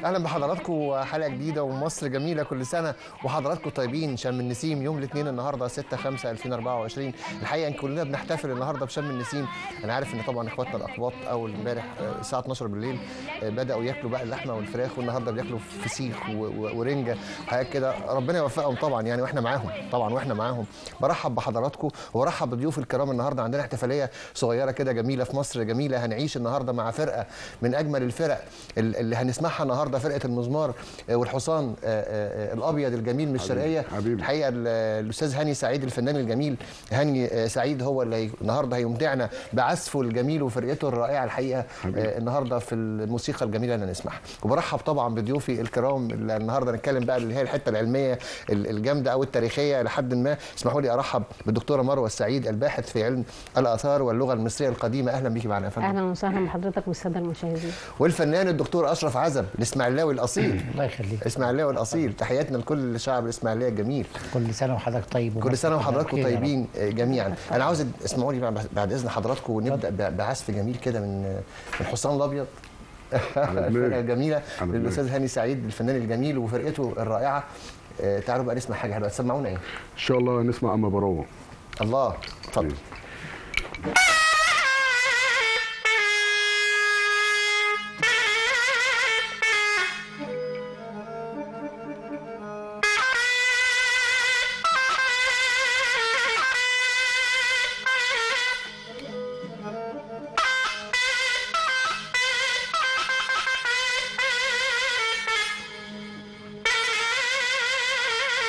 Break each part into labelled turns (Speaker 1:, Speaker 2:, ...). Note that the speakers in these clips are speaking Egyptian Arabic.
Speaker 1: اهلا بحضراتكم حلقه جديده ومصر جميله كل سنه وحضراتكم طيبين شم النسيم يوم الاثنين النهارده 6 5 2024 الحقيقه ان كلنا بنحتفل النهارده بشم النسيم انا عارف ان طبعا اخواتنا الاقباط اول امبارح آه، الساعه 12 بالليل آه، بداوا ياكلوا بقى اللحمه والفراخ والنهارده بياكلوا فسيخ و- و- ورنجه وحاجات كده ربنا يوفقهم طبعا يعني واحنا معاهم طبعا واحنا معاهم برحب بحضراتكم وبرحب بضيوف الكرام النهارده عندنا احتفاليه صغيره كده جميله في مصر جميله هنعيش النهارده مع فرقه من اجمل الفرق ال- اللي هنسمعها النهارده فرقه المزمار آه، والحصان آه، آه، آه، الابيض الجميل من الشرقيه
Speaker 2: حبيبي.
Speaker 1: الحقيقه ال- الاستاذ هاني سعيد الفنان الجميل هاني آه، سعيد هو اللي هي- النهارده هيمتعنا بعزفه الجميل وفرقته الرائعه الحقيقه
Speaker 2: حبيبي.
Speaker 1: آه، النهارده في الموسيقى الجميله اللي هنسمعها وبرحب طبعا بضيوفي الكرام اللي النهارده نتكلم بقى اللي هي الحته العلميه ال- الجامده او التاريخيه لحد ما اسمحوا لي ارحب بالدكتوره مروه السعيد الباحث في علم الاثار واللغه المصريه القديمه اهلا بيكي معنا يا فندم
Speaker 3: اهلا وسهلا بحضرتك والساده المشاهدين
Speaker 1: والفنان الدكتور اشرف عزب الاسماعيلاوي الاصيل
Speaker 4: الله يخليك
Speaker 1: الاسماعيلاوي الاصيل تحياتنا لكل شعب الاسماعيليه الجميل
Speaker 4: كل سنه وحضرتك طيب
Speaker 1: كل سنه
Speaker 4: ومصر
Speaker 1: وحضراتكم
Speaker 4: بخير يا رب.
Speaker 1: طيبين آه، جميعا انا عاوز اسمعوا لي بقى بعد اذن حضراتكم ونبدا ب- بعزف جميل كده من من الحصان الابيض الفرقه
Speaker 2: دماغي.
Speaker 1: الجميله
Speaker 2: على دماغي.
Speaker 1: للاستاذ هاني سعيد الفنان الجميل وفرقته الرائعه آه، تعالوا بقى نسمع حاجه حلوه تسمعونا ايه
Speaker 2: ان شاء الله نسمع اما براوه
Speaker 1: الله اتفضل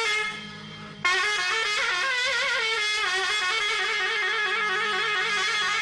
Speaker 5: Thank you.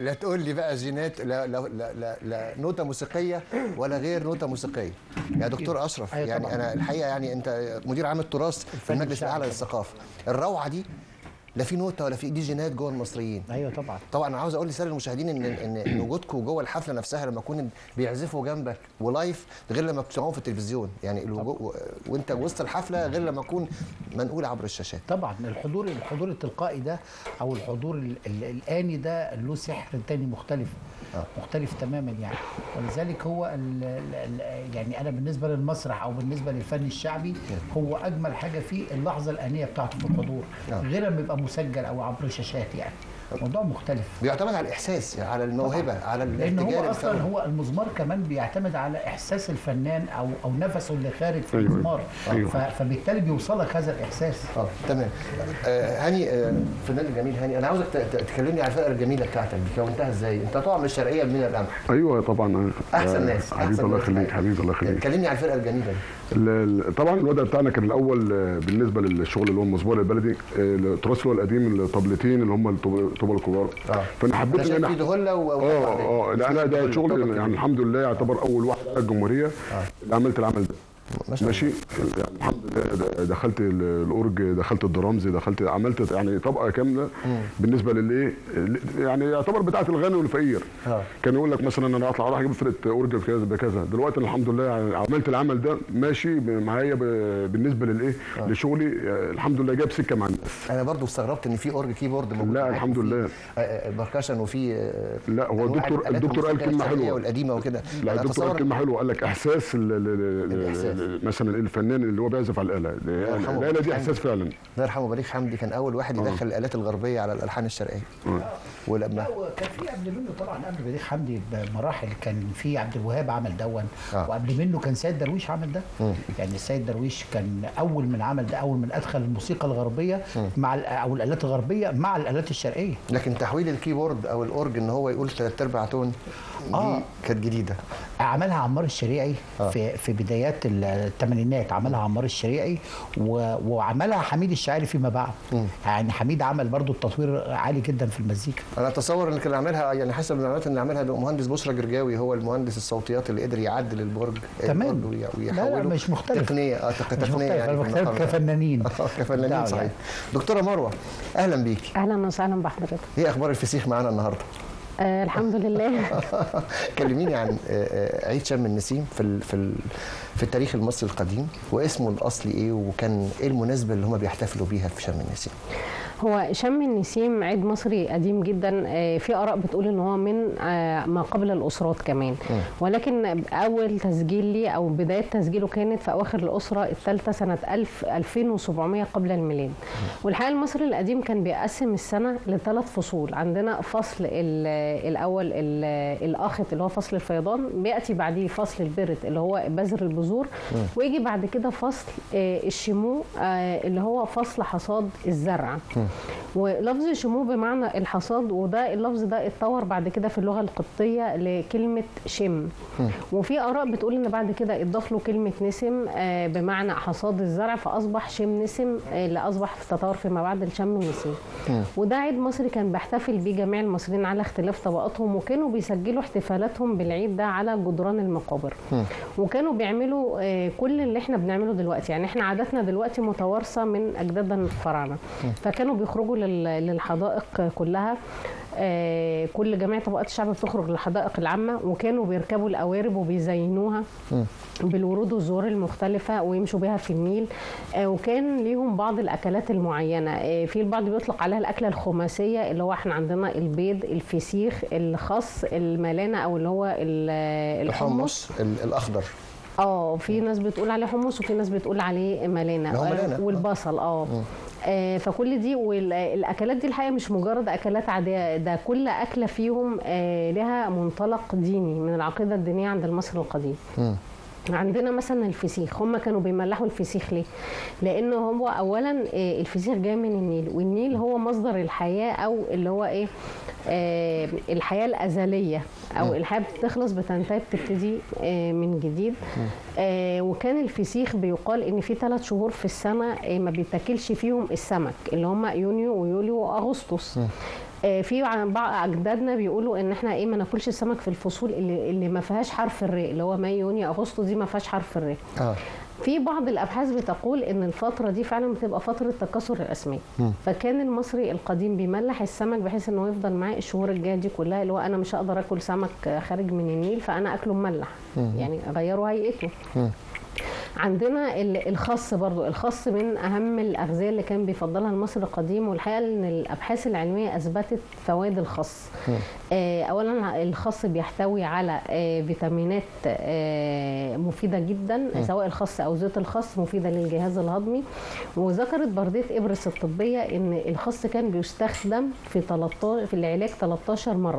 Speaker 1: لا تقول لي بقى جينات لا لا لا لا, لا نوتة موسيقية ولا غير نوتة موسيقية يا دكتور أشرف
Speaker 4: أيوة
Speaker 1: يعني
Speaker 4: طبعاً.
Speaker 1: أنا الحقيقة يعني أنت مدير عام التراث في المجلس
Speaker 4: الشعبي
Speaker 1: الأعلى
Speaker 4: طبعاً.
Speaker 1: للثقافة الروعة دي لا في نوتة ولا في دي جينات جوه المصريين
Speaker 4: ايوه طبعا
Speaker 1: طبعا انا عاوز اقول لساده المشاهدين ان ان ان وجودكم جوه الحفله نفسها لما يكون بيعزفوا جنبك ولايف غير لما بتسمعوهم في التلفزيون يعني الوجو وانت وسط الحفله غير لما اكون منقول عبر الشاشات
Speaker 4: طبعا الحضور الحضور التلقائي ده او الحضور ال- ال- الاني ده له سحر تاني مختلف مختلف تماما يعني ولذلك هو ال ال يعني انا بالنسبه للمسرح او بالنسبه للفن الشعبي هو اجمل حاجه فيه اللحظه الانيه بتاعته في الحضور
Speaker 1: نعم.
Speaker 4: غير لما يبقى مسجل او عبر شاشات يعني موضوع مختلف
Speaker 1: بيعتمد على الاحساس على الموهبه على
Speaker 4: لان
Speaker 1: الارتجال
Speaker 4: هو اصلا
Speaker 1: الفني.
Speaker 4: هو المزمار كمان بيعتمد على احساس الفنان او او نفسه اللي خارج في
Speaker 2: أيوة.
Speaker 4: المزمار
Speaker 2: أيوة.
Speaker 4: ف- فبالتالي بيوصلك هذا الاحساس
Speaker 1: اه تمام آه هاني آه فنان الجميل هاني انا عاوزك ت- ت- تكلمني على الفرقه الجميله بتاعتك دي كونتها ازاي انت طبعا من الشرقيه من القمح
Speaker 2: ايوه طبعا
Speaker 1: احسن
Speaker 2: آه،
Speaker 1: ناس
Speaker 2: حبيبي
Speaker 1: احسن
Speaker 2: الله
Speaker 1: ناس
Speaker 2: يخليك
Speaker 1: معاك.
Speaker 2: حبيبي الله يخليك
Speaker 1: كلمني على الفرقه الجميله دي
Speaker 2: ال- ال- طبعا الوضع بتاعنا كان الاول آه، بالنسبه للشغل اللي هو المزمار البلدي آه، التراث اللي هو القديم الطبلتين اللي هم الطب- الطبل الكبار
Speaker 1: اه
Speaker 2: فانا حبيت
Speaker 1: انا
Speaker 2: ان
Speaker 1: شايف
Speaker 2: انا
Speaker 1: في دهله و
Speaker 2: اه اه لا انا ده شغل يعني الحمد لله يعتبر اول واحد على الجمهوريه اللي عملت العمل ده
Speaker 1: ما شاء الله.
Speaker 2: ماشي يعني الحمد لله د- دخلت ال- الاورج دخلت الدرامز دخلت عملت يعني طبقه كامله بالنسبه للايه يعني يعتبر بتاعه الغني والفقير
Speaker 1: آه.
Speaker 2: كان يقول لك مثلا انا اطلع اروح اجيب فرقه اورج بكذا بكذا دلوقتي الحمد لله يعني عملت العمل ده ماشي ب- معايا ب- بالنسبه للايه لشغلي آه، الحمد لله جاب سكه مع الناس
Speaker 1: انا برضو استغربت ان في اورج كيبورد موجود
Speaker 2: لا،
Speaker 1: معاك
Speaker 2: الحمد
Speaker 1: وفي،
Speaker 2: لله.
Speaker 1: آه، آه، بركشن وفي آه،
Speaker 2: لا، هو
Speaker 1: أنواع
Speaker 2: الدكتور-
Speaker 1: الآلات
Speaker 2: الدكتور قال
Speaker 1: الموسيقية
Speaker 2: كلمة
Speaker 1: الشرقية
Speaker 2: حلوة.
Speaker 1: والقديمه وكده
Speaker 2: لا
Speaker 1: أنا
Speaker 2: الدكتور قال
Speaker 1: أتصور-
Speaker 2: كلمه حلوه قال لك احساس ال- ال- ال-
Speaker 1: الإحساس.
Speaker 2: ال- مثلا الفنان اللي هو بيعزف على الاله
Speaker 1: يرحمه.
Speaker 2: الاله دي احساس فعلا
Speaker 1: الله يرحمه بليغ حمدي كان اول واحد يدخل الالات الغربيه على الالحان الشرقيه ولما
Speaker 4: لا وكان في قبل منه طبعا قبل بليغ حمدي بمراحل كان في عبد الوهاب عمل دون
Speaker 1: آه.
Speaker 4: وقبل منه كان سيد درويش عمل ده يعني السيد درويش كان اول من عمل ده اول من ادخل الموسيقى الغربيه مع ال- او الالات الغربيه مع الالات الشرقيه
Speaker 1: لكن تحويل الكيبورد او الاورج ان هو يقول ثلاث ارباع تون دي
Speaker 4: آه.
Speaker 1: كانت جديده
Speaker 4: عملها عمار الشريعي
Speaker 1: آه.
Speaker 4: في في بدايات الثمانينات عملها عمار الشريعي و... وعملها حميد الشاعري فيما بعد يعني حميد عمل برضو التطوير عالي جدا في المزيكا
Speaker 1: انا اتصور ان كان عاملها يعني حسب المعلومات اللي عملها المهندس بشرى جرجاوي هو المهندس الصوتيات اللي قدر يعدل البرج
Speaker 4: تمام.
Speaker 1: البرج وي-
Speaker 4: لا لا
Speaker 1: ويحوله
Speaker 4: مش مختلف
Speaker 1: تقنيه اه تق-
Speaker 4: مش
Speaker 1: تقنيه
Speaker 4: مختلف
Speaker 1: يعني
Speaker 4: انا
Speaker 1: في
Speaker 4: بختلف
Speaker 1: المقام ده.
Speaker 4: كفنانين
Speaker 1: اه كفنانين
Speaker 4: بتاعه
Speaker 1: صحيح
Speaker 4: يعني.
Speaker 1: دكتوره مروه اهلا بيكي
Speaker 3: اهلا وسهلا بحضرتك
Speaker 1: ايه اخبار الفسيخ معانا النهارده
Speaker 3: آه الحمد لله
Speaker 1: كلميني عن آه، آه، عيد شم النسيم في ال- في ال- في التاريخ المصري القديم واسمه الاصلي ايه وكان ايه المناسبه اللي هم بيحتفلوا بيها في شم النسيم
Speaker 3: هو شم النسيم عيد مصري قديم جدا آه، في اراء بتقول ان هو من آه، ما قبل الاسرات كمان ولكن اول تسجيل ليه او بدايه تسجيله كانت في اواخر الاسره الثالثه سنه 1000 2700 قبل الميلاد والحقيقه المصري القديم كان بيقسم السنه لثلاث فصول عندنا فصل ال- الاول ال- الاخت اللي هو فصل الفيضان بياتي بعديه فصل البرد اللي هو بذر البذور ويجي بعد كده فصل آه، الشمو آه، اللي هو فصل حصاد الزرع ولفظ شمو بمعنى الحصاد وده اللفظ ده اتطور بعد كده في اللغه القبطيه لكلمه شم وفي اراء بتقول ان بعد كده اضاف له كلمه نسم آه، بمعنى حصاد الزرع فاصبح شم نسم آه، اللي اصبح في تطور فيما بعد الشم النسيم وده عيد مصري كان بيحتفل بيه جميع المصريين على اختلاف طبقاتهم وكانوا بيسجلوا احتفالاتهم بالعيد ده على جدران المقابر وكانوا بيعملوا آه، كل اللي احنا بنعمله دلوقتي يعني احنا عاداتنا دلوقتي متوارثه من اجدادنا الفراعنه فكانوا بيخرجوا لل- للحدائق كلها آه، كل جميع طبقات الشعب بتخرج للحدائق العامه وكانوا بيركبوا القوارب وبيزينوها بالورود والزهور المختلفة ويمشوا بيها في النيل آه، وكان ليهم بعض الأكلات المعينة آه، في البعض بيطلق عليها الأكلة الخماسية اللي هو احنا عندنا البيض الفسيخ الخس الملانة أو اللي هو ال- الحمص
Speaker 1: الحمص ال- الاخضر
Speaker 3: اه في ناس بتقول عليه حمص وفي ناس بتقول عليه ملانه
Speaker 1: ما هو
Speaker 3: آه،
Speaker 1: ملانة.
Speaker 3: والبصل اه آه، فكل دي والاكلات دي الحقيقه مش مجرد اكلات عاديه ده كل اكله فيهم آه، لها منطلق ديني من العقيده الدينيه عند المصري القديم عندنا مثلا الفسيخ هم كانوا بيملحوا الفسيخ ليه لان هو اولا آه، الفسيخ جاي من النيل والنيل هو مصدر الحياه او اللي هو ايه آه، الحياه الازليه او الحياه بتخلص بتنتهي بتبتدي آه، من جديد آه، وكان الفسيخ بيقال ان في ثلاث شهور في السنه آه، ما بيتاكلش فيهم السمك اللي هم يونيو ويوليو واغسطس آه، في عن بعض اجدادنا بيقولوا ان احنا ايه ما ناكلش السمك في الفصول اللي اللي ما فيهاش حرف الراء اللي هو مايو يونيو اغسطس دي ما فيهاش حرف الراء
Speaker 1: اه
Speaker 3: في بعض الابحاث بتقول ان الفتره دي فعلا بتبقى فتره تكاثر الاسماك فكان المصري القديم بيملح السمك بحيث ان هو يفضل معاه الشهور الجايه دي كلها اللي هو انا مش هقدر اكل سمك خارج من النيل فانا اكله مملح يعني اغيره هيئته عندنا ال- الخس برضو الخس من اهم الاغذيه اللي كان بيفضلها المصري القديم والحقيقه ان الابحاث العلميه اثبتت فوائد الخس آه، اولا الخس بيحتوي على آه، فيتامينات آه، مفيده جدا سواء الخس او زيت الخس مفيده للجهاز الهضمي وذكرت برديه ابرس الطبيه ان الخس كان بيستخدم في 13 في العلاج 13 مرض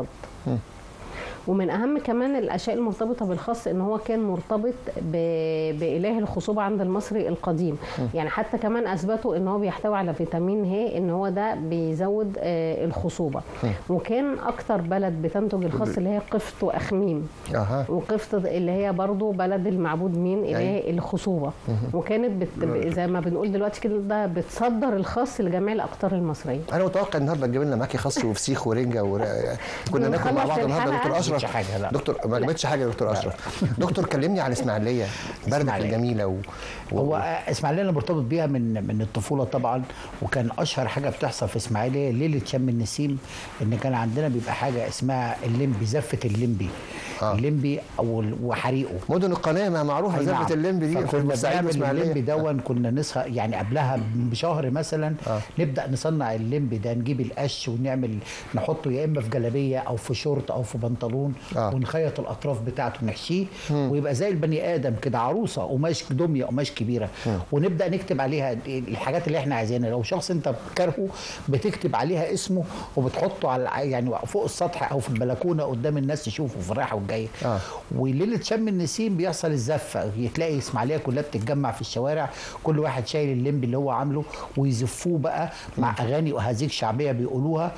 Speaker 3: ومن اهم كمان الاشياء المرتبطه بالخس ان هو كان مرتبط ب... باله الخصوبه عند المصري القديم يعني حتى كمان اثبتوا ان هو بيحتوي على فيتامين ه ان هو ده بيزود آه، الخصوبه وكان اكتر بلد بتنتج الخس اللي هي قفط واخميم
Speaker 1: اها
Speaker 3: وقفط اللي هي برضو بلد المعبود مين اللي هي الخصوبه وكانت بت... ب- زي ما بنقول دلوقتي كده ده بتصدر الخس لجميع الاقطار المصريه
Speaker 1: انا متوقع النهارده تجيب لنا معاكي خس وفسيخ ورنجه ور... كنا ناكل مع
Speaker 3: نخلص
Speaker 1: بعض النهارده
Speaker 3: الحلقة.
Speaker 1: دكتور اشرف
Speaker 4: ما جبتش حاجة، لا.
Speaker 1: دكتور ما جبتش حاجه يا دكتور اشرف دكتور كلمني عن اسماعيليه بلدك
Speaker 4: إسماعيلية.
Speaker 1: الجميله و... و...
Speaker 4: هو اسماعيليه انا مرتبط بيها من من الطفوله طبعا وكان اشهر حاجه بتحصل في اسماعيليه ليله شم النسيم ان كان عندنا بيبقى حاجه اسمها الليمبي زفه الليمبي
Speaker 1: آه.
Speaker 4: الليمبي او وحريقه
Speaker 1: مدن القناه ما معروفه
Speaker 4: أي نعم.
Speaker 1: زفه الليمبي دي في
Speaker 4: فكنا
Speaker 1: البورسعيد
Speaker 4: بنعمل الليمبي
Speaker 1: واسماعيليه
Speaker 4: دون كنا نسخ يعني قبلها بشهر مثلا
Speaker 1: آه.
Speaker 4: نبدا نصنع الليمبي ده نجيب القش ونعمل نحطه يا اما في جلابيه او في شورت او في بنطلون
Speaker 1: آه.
Speaker 4: ونخيط الاطراف بتاعته نحشيه ويبقى زي البني ادم كده عروسه قماش دميه قماش كبيره ونبدا نكتب عليها الحاجات اللي احنا عايزينها لو شخص انت كارهه بتكتب عليها اسمه وبتحطه على يعني فوق السطح او في البلكونه قدام الناس تشوفه في الرايحه والجايه
Speaker 1: آه.
Speaker 4: وليله شم النسيم بيحصل الزفه تلاقي اسماعيليه كلها بتتجمع في الشوارع كل واحد شايل الليمب اللي هو عامله ويزفوه بقى مع اغاني واهازيج شعبيه بيقولوها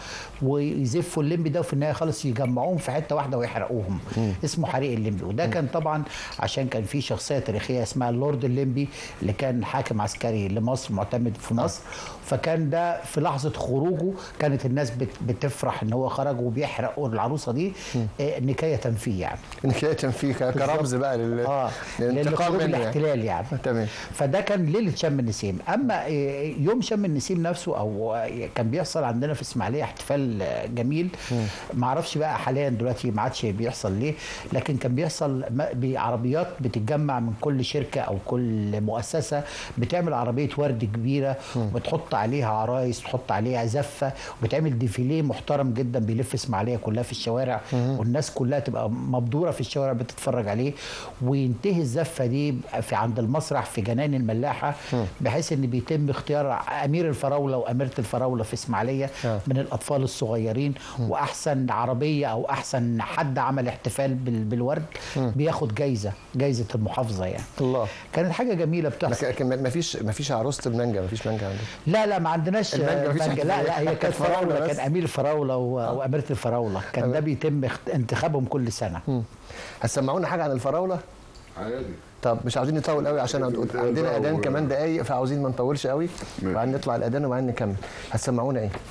Speaker 4: ويزفوا الليمب ده وفي النهايه خالص يجمعوهم في حته واحده ويحرقوهم اسمه حريق الليمبي وده كان طبعا عشان كان في شخصيه تاريخيه اسمها اللورد الليمبي اللي كان حاكم عسكري لمصر معتمد في مصر فكان ده في لحظه خروجه كانت الناس بت- بتفرح ان هو خرج وبيحرق العروسه دي آه، نكايه فيه يعني
Speaker 1: نكايه فيه ك- كرمز بقى لل...
Speaker 4: اه
Speaker 1: للانتقام
Speaker 4: لخروج
Speaker 1: منه يعني.
Speaker 4: الاحتلال يعني
Speaker 1: تمام
Speaker 4: فده كان ليله شم النسيم اما إيه، يوم شم النسيم نفسه او كان بيحصل عندنا في اسماعيليه احتفال جميل ما اعرفش بقى حاليا دلوقتي ما عادش بيحصل ليه لكن كان بيحصل م- بعربيات بتتجمع من كل شركه او كل مؤسسه بتعمل عربيه ورد كبيره وبتحط عليها عرايس تحط عليها زفه وبتعمل ديفيليه محترم جدا بيلف اسماعيليه كلها في الشوارع والناس كلها تبقى مبدوره في الشوارع بتتفرج عليه وينتهي الزفه دي في عند المسرح في جنان الملاحه بحيث ان بيتم اختيار امير الفراوله واميره الفراوله في اسماعيليه
Speaker 1: آه.
Speaker 4: من الاطفال الصغيرين واحسن عربيه او احسن حد عمل احتفال بال- بالورد بياخد جايزه جايزه المحافظه يعني
Speaker 1: الله
Speaker 4: كانت حاجه جميله بتحصل
Speaker 1: لكن ما فيش ما فيش عروسه المانجا ما فيش مانجا عندك
Speaker 4: لا لا ما عندناش
Speaker 1: المانجا مفيش
Speaker 4: مانجا. لا لا هي
Speaker 1: كانت
Speaker 4: كانت
Speaker 1: فراولة
Speaker 4: فراوله
Speaker 1: بس.
Speaker 4: كان امير الفراوله و- واميره الفراوله كان ده بيتم اخت- انتخابهم كل سنه
Speaker 1: هتسمعونا حاجه عن الفراوله
Speaker 2: عادي
Speaker 1: طب مش عاوزين نطول قوي عشان هنقول- عندنا اذان كمان دقايق فعاوزين ما نطولش قوي
Speaker 2: ماشي.
Speaker 1: وبعدين نطلع الاذان وبعدين نكمل هتسمعونا ايه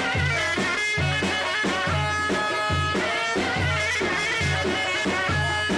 Speaker 5: Thank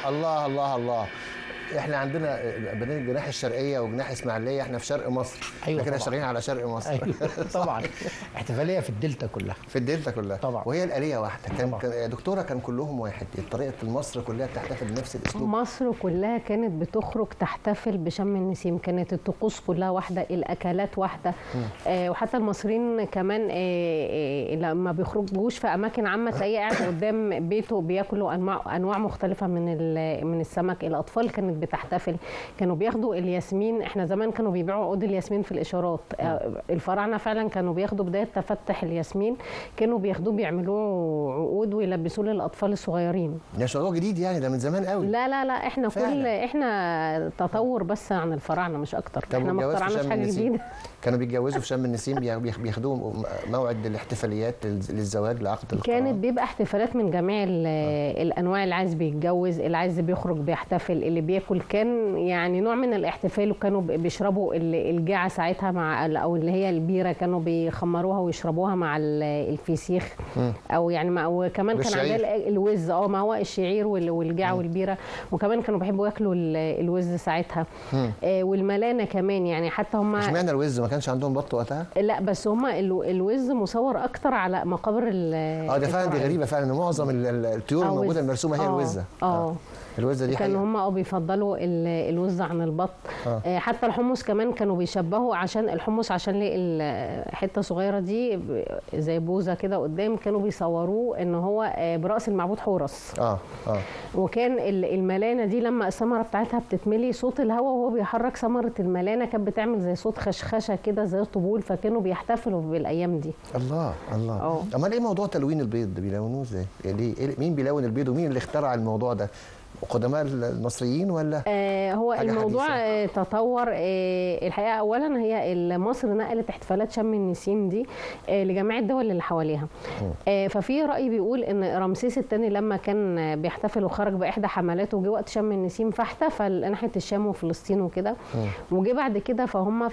Speaker 1: الله الله الله احنا عندنا بين الجناح الشرقيه وجناح اسماعيليه احنا في شرق مصر
Speaker 4: أيوة
Speaker 1: احنا كده
Speaker 4: طبعاً.
Speaker 1: شغالين على شرق مصر
Speaker 4: ايوه طبعا احتفاليه في الدلتا كلها
Speaker 1: في الدلتا كلها
Speaker 4: طبعاً.
Speaker 1: وهي الآلية واحدة كان
Speaker 4: طبعاً.
Speaker 1: كان- يا دكتورة كان كلهم واحد طريقة مصر كلها بتحتفل بنفس الأسلوب
Speaker 3: مصر كلها كانت بتخرج تحتفل بشم النسيم كانت الطقوس كلها واحدة الأكلات واحدة آه وحتى المصريين كمان آه آه لما بيخرجوش في أماكن عامة تلاقيه قاعد قدام بيته بياكلوا أنواع أنواع مختلفة من ال- من السمك الأطفال كانت بتحتفل كانوا بياخدوا الياسمين احنا زمان كانوا بيبيعوا عقود الياسمين في الإشارات آه الفراعنة فعلا كانوا بياخدوا بداية تفتح الياسمين كانوا بياخدوه بيعملوه عقود ويلبسوه للأطفال الصغيرين
Speaker 1: ده مش موضوع جديد يعني ده من زمان قوي
Speaker 3: لا لا لا احنا كل
Speaker 1: فعلا.
Speaker 3: احنا تطور بس عن الفراعنه مش اكتر
Speaker 1: طب
Speaker 3: احنا ما
Speaker 1: والجواز في
Speaker 3: اخترعناش
Speaker 1: شم
Speaker 3: حاجه
Speaker 1: النسيم؟
Speaker 3: جديده
Speaker 1: كانوا بيتجوزوا في شم النسيم بيا- بياخ- بياخدوهم م- موعد الاحتفاليات للز- للزواج لعقد القران
Speaker 3: كانت بيبقى احتفالات من جميع ال- الانواع اللي عايز بيتجوز اللي عايز بيخرج بيحتفل اللي بياكل كان يعني نوع من الاحتفال وكانوا ب- بيشربوا ال- الجعه ساعتها مع ال- او اللي هي البيره كانوا بيخمروها ويشربوها مع ال- الفسيخ او يعني مع وكمان كان
Speaker 1: بالشعير.
Speaker 3: عندنا ال- الوز اه ما هو الشعير وال- والجعه والبيره وكمان كانوا بيحبوا ياكلوا ال- الوز ساعتها آه والملانه كمان يعني حتى هم
Speaker 1: اشمعنى الوز ما كانش عندهم بط وقتها؟
Speaker 3: لا بس هما الو- الوز مصور اكتر على مقابر ال
Speaker 1: اه ده فعلا دي
Speaker 3: الفراعنة.
Speaker 1: غريبه فعلا ان معظم ال- ال- الطيور
Speaker 3: آه،
Speaker 1: الموجوده
Speaker 3: وز.
Speaker 1: المرسومه هي
Speaker 3: آه،
Speaker 1: الوزه
Speaker 3: اه
Speaker 1: الوزه دي
Speaker 3: كانوا
Speaker 1: حقيقة.
Speaker 3: هم اه بيفضلوا ال- الوز عن البط
Speaker 1: آه.
Speaker 3: آه. حتى الحمص كمان كانوا بيشبهوا عشان الحمص عشان ليه الحته صغيره دي ب- زي بوزه كده قدام كانوا بيصوروه ان هو آه، براس المعبود حورس
Speaker 1: اه اه
Speaker 3: وكان ال- الملانه دي لما الثمره بتاعتها بتتملي صوت الهواء وهو بيحرك ثمره الملانه كانت بتعمل زي صوت خشخشه كده زي طبول فكانوا بيحتفلوا بالايام دي
Speaker 1: الله الله
Speaker 3: آه.
Speaker 1: امال ايه موضوع تلوين البيض ده بيلونوه ازاي؟ ليه إيه- مين بيلون البيض ومين اللي اخترع الموضوع ده؟ قدماء المصريين ولا
Speaker 3: آه، هو
Speaker 1: حاجة
Speaker 3: الموضوع
Speaker 1: حديثة.
Speaker 3: آه، تطور آه، الحقيقه اولا هي ال- مصر نقلت احتفالات شم النسيم دي آه، لجميع الدول اللي حواليها آه، ففي راي بيقول ان رمسيس الثاني لما كان آه، بيحتفل وخرج باحدى حملاته وجه وقت شم النسيم فاحتفل ناحيه الشام وفلسطين وكده وجه بعد كده فهم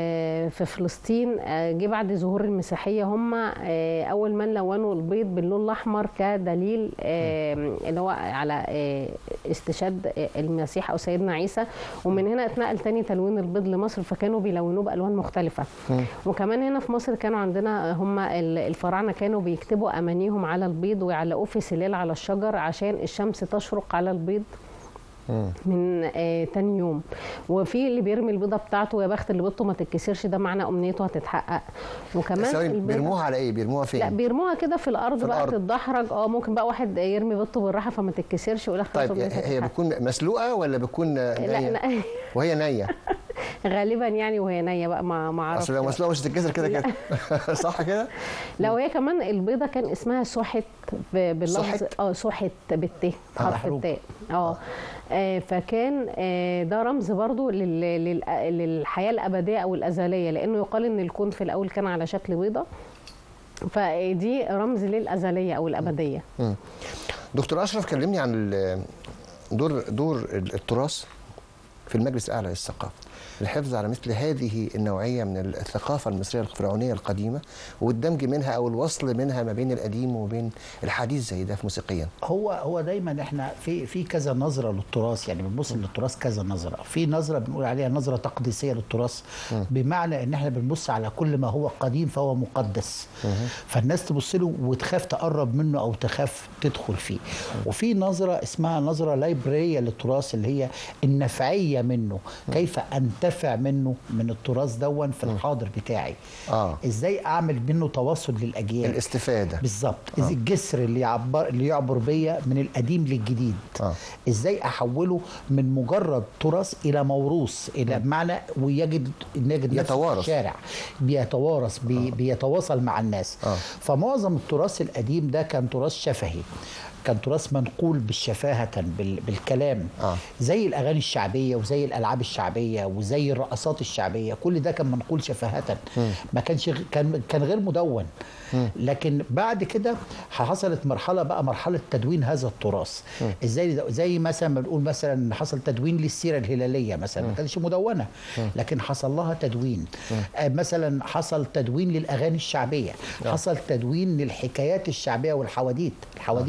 Speaker 3: في في فلسطين آه، جه بعد ظهور المسيحيه هم آه، اول من لونوا البيض باللون الاحمر كدليل آه، اللي هو على آه، استشهاد المسيح او سيدنا عيسى ومن هنا اتنقل تاني تلوين البيض لمصر فكانوا بيلونوه بالوان مختلفه وكمان هنا في مصر كانوا عندنا هم ال- الفراعنه كانوا بيكتبوا امانيهم على البيض ويعلقوه في سلال على الشجر عشان الشمس تشرق على البيض من آه تاني يوم وفي اللي بيرمي البيضه بتاعته يا بخت اللي بيضته ما تتكسرش ده معنى امنيته هتتحقق وكمان
Speaker 1: ثواني،
Speaker 3: البيضة-
Speaker 1: بيرموها على ايه؟ بيرموها فين؟
Speaker 3: لا بيرموها كده في الارض
Speaker 1: في
Speaker 3: بقى
Speaker 1: الأرض.
Speaker 3: تتدحرج اه ممكن بقى واحد يرمي بيضته بالراحه فما تتكسرش ويقول لك خلاص
Speaker 1: طيب
Speaker 3: البيضة
Speaker 1: هي
Speaker 3: هتتحقق.
Speaker 1: بتكون مسلوقه ولا بتكون
Speaker 3: لا
Speaker 1: نيه؟
Speaker 3: لا
Speaker 1: وهي نيه
Speaker 3: غالبا يعني وهي نيه بقى ما ما اعرفش
Speaker 1: اصل لو مسلوقه مش هتتكسر كده كده صح كده؟
Speaker 3: لا وهي كمان البيضه كان اسمها سحت ب- باللفظ
Speaker 1: سحت؟
Speaker 3: اه سحت بالت حرف
Speaker 4: محروق.
Speaker 3: التاء اه آه، فكان آه، ده رمز برضو لل- لل- للحياه الابديه او الازليه لانه يقال ان الكون في الاول كان على شكل بيضه فدي رمز للازليه او الابديه
Speaker 1: دكتور اشرف كلمني عن ال- دور دور التراث في المجلس الاعلى للثقافه الحفظ على مثل هذه النوعيه من الثقافه المصريه الفرعونيه القديمه والدمج منها او الوصل منها ما بين القديم وبين الحديث زي ده في موسيقيا
Speaker 4: هو هو دايما احنا في في كذا نظره للتراث يعني بنبص للتراث كذا نظره في نظره بنقول عليها نظره تقديسيه للتراث بمعنى ان احنا بنبص على كل ما هو قديم فهو مقدس فالناس تبص له وتخاف تقرب منه او تخاف تدخل فيه وفي نظره اسمها نظره لايبريه للتراث اللي هي النفعيه منه كيف انتفع منه من التراث دون في الحاضر بتاعي
Speaker 1: آه.
Speaker 4: ازاي اعمل منه تواصل للاجيال
Speaker 1: الاستفاده
Speaker 4: بالظبط آه. الجسر اللي يعبر اللي يعبر بيا من القديم للجديد
Speaker 1: آه.
Speaker 4: ازاي احوله من مجرد تراث الى موروث الى بمعنى ويجد نجد نفسه
Speaker 1: يتوارث.
Speaker 4: في الشارع بيتوارث بي بيتواصل مع الناس
Speaker 1: آه.
Speaker 4: فمعظم التراث القديم ده كان تراث شفهي كان تراث منقول بالشفاهة بال- بالكلام
Speaker 1: آه.
Speaker 4: زي الأغاني الشعبية وزي الألعاب الشعبية وزي الرقصات الشعبية كل ده كان منقول شفاهة ما كانش غ- كان كان غير مدون لكن بعد كده حصلت مرحلة بقى مرحلة تدوين هذا التراث ازاي ده- زي مثلا ما بنقول مثلا حصل تدوين للسيرة الهلالية مثلا ما كانتش مدونة لكن حصل لها تدوين آه، مثلا حصل تدوين للأغاني الشعبية حصل تدوين للحكايات الشعبية والحواديت الحواديت القديمة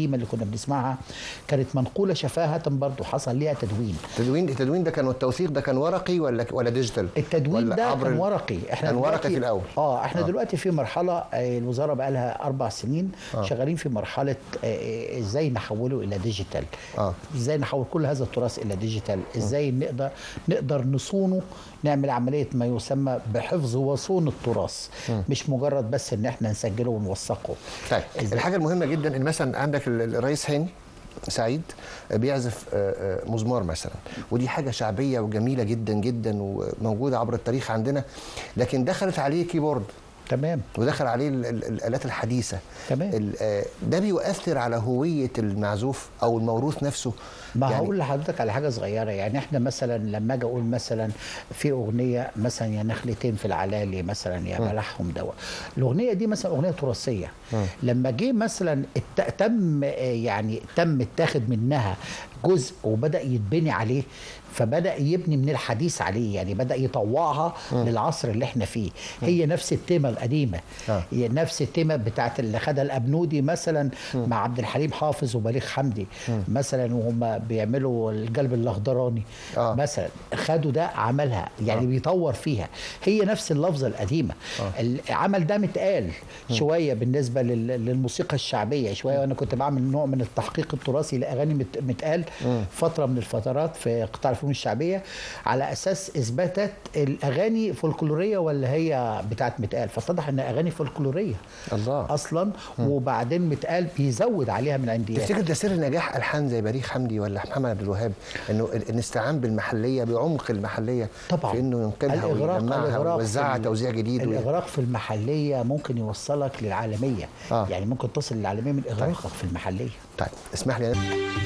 Speaker 4: القديمه اللي كنا بنسمعها كانت منقوله شفاهه برضه حصل ليها تدوين
Speaker 1: التدوين التدوين ده كان والتوثيق ده كان ورقي ولا ولا ديجيتال
Speaker 4: التدوين
Speaker 1: ولا
Speaker 4: ده
Speaker 1: عبر
Speaker 4: كان
Speaker 1: ال-
Speaker 4: ورقي احنا
Speaker 1: كان ورقي
Speaker 4: دلوقتي-
Speaker 1: في الاول
Speaker 4: اه احنا
Speaker 1: آه.
Speaker 4: آه. دلوقتي في مرحله آه، الوزاره بقى لها اربع سنين
Speaker 1: آه.
Speaker 4: آه. شغالين في مرحله آه، آه، ازاي نحوله الى ديجيتال
Speaker 1: آه.
Speaker 4: ازاي نحول كل هذا التراث الى ديجيتال ازاي نقدر نقدر نصونه نعمل عمليه ما يسمى بحفظ وصون التراث مش مجرد بس ان احنا نسجله ونوثقه
Speaker 1: طيب
Speaker 4: إزاي؟
Speaker 1: الحاجه المهمه جدا ان مثلا عندك ال- الرئيس هاني سعيد بيعزف آه، آه، مزمار مثلا ودي حاجه شعبيه وجميله جدا جدا وموجوده عبر التاريخ عندنا لكن دخلت عليه كيبورد
Speaker 4: تمام
Speaker 1: ودخل عليه ال- ال- الالات الحديثه
Speaker 4: تمام.
Speaker 1: ال- آه، ده بيؤثر على هويه المعزوف او الموروث نفسه
Speaker 4: ما
Speaker 1: يعني
Speaker 4: هقول لحضرتك على حاجه صغيره يعني احنا مثلا لما اجي اقول مثلا في اغنيه مثلا يا نخلتين في العلالي مثلا يا بلحهم دواء الاغنيه دي مثلا اغنيه تراثيه لما جه مثلا الت- تم آه، يعني تم اتاخد منها جزء وبدا يتبني عليه فبدا يبني من الحديث عليه يعني بدا يطوعها للعصر اللي احنا فيه هي نفس التيمه القديمه
Speaker 1: آه.
Speaker 4: هي نفس التيمه بتاعت اللي خدها الابنودي مثلا مع عبد الحليم حافظ وبليغ حمدي مثلا وهم بيعملوا القلب الاخضراني
Speaker 1: آه.
Speaker 4: مثلا خدوا ده عملها يعني بيطور فيها هي نفس اللفظه القديمه العمل ده متقال شويه بالنسبه لل- للموسيقى الشعبيه شويه وانا كنت بعمل نوع من التحقيق التراثي لاغاني مت- متقال فتره من الفترات في قطاع الفنون الشعبيه على اساس اثباتات الاغاني فولكلوريه ولا هي بتاعت متقال فاتضح ان اغاني فولكلوريه
Speaker 1: الله
Speaker 4: اصلا وبعدين متقال بيزود عليها من عنديات
Speaker 1: تفتكر ده سر نجاح الحان زي بليغ حمدي ولا محمد عبد الوهاب انه ال- الاستيعان بالمحليه بعمق المحليه
Speaker 4: طبعا
Speaker 1: في انه ينقلها ويجمعها
Speaker 4: الإغراق
Speaker 1: ويوزعها
Speaker 4: في ال-
Speaker 1: توزيع جديد وي-
Speaker 4: الاغراق في المحليه ممكن يوصلك للعالميه
Speaker 1: آه.
Speaker 4: يعني ممكن تصل للعالميه من اغراقك في المحليه
Speaker 1: طيب اسمح لي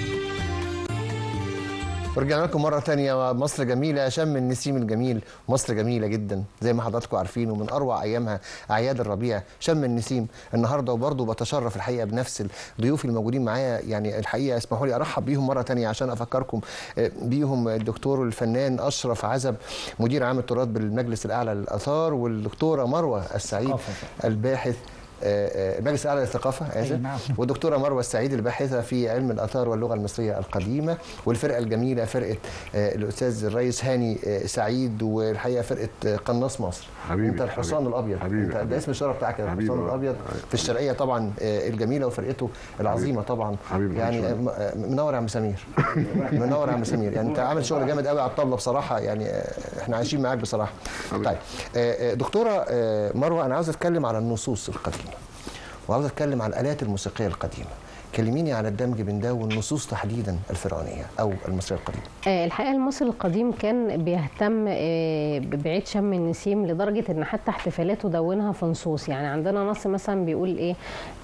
Speaker 1: ورجعنا لكم مرة تانية مصر جميلة شم النسيم الجميل مصر جميلة جدا زي ما حضراتكم عارفين ومن أروع أيامها أعياد الربيع شم النسيم النهاردة وبرضه بتشرف الحقيقة بنفس الضيوف الموجودين معايا يعني الحقيقة اسمحوا لي أرحب بيهم مرة تانية عشان أفكركم آه، بيهم الدكتور الفنان أشرف عزب مدير عام التراث بالمجلس الأعلى للآثار والدكتورة مروة السعيد
Speaker 4: ثقافة.
Speaker 1: الباحث آه، آه، المجلس الاعلى للثقافه اسف
Speaker 4: أي نعم.
Speaker 1: والدكتوره مروه السعيد الباحثه في علم الاثار واللغه المصريه القديمه والفرقه الجميله فرقه آه، الاستاذ الرئيس هاني آه، سعيد والحقيقه فرقه آه، قناص مصر
Speaker 2: حبيبي،
Speaker 1: انت الحصان
Speaker 2: حبيبي.
Speaker 1: الابيض
Speaker 2: حبيبي،
Speaker 1: انت ده
Speaker 2: حبيبي.
Speaker 1: اسم الشرف بتاعك كده
Speaker 2: حبيبي.
Speaker 1: الحصان الابيض في الشرقيه طبعا آه، الجميله وفرقته العظيمه طبعا
Speaker 2: حبيبي،
Speaker 1: يعني
Speaker 2: شكراً.
Speaker 1: آه، م- آه، منور يا عم سمير منور يا عم سمير يعني انت عامل شغل جامد قوي على الطبله بصراحه يعني آه، احنا عايشين معاك بصراحه
Speaker 2: حبيبي.
Speaker 1: طيب آه، آه، دكتوره آه، مروه انا عاوز اتكلم على النصوص القديمه وعاوز اتكلم على الالات الموسيقيه القديمه كلميني على الدمج بين ده والنصوص تحديدا الفرعونيه او المصريه القديمه
Speaker 3: آه، الحقيقه المصري القديم كان بيهتم آه، بعيد شم النسيم لدرجه ان حتى احتفالاته دونها في نصوص يعني عندنا نص مثلا بيقول ايه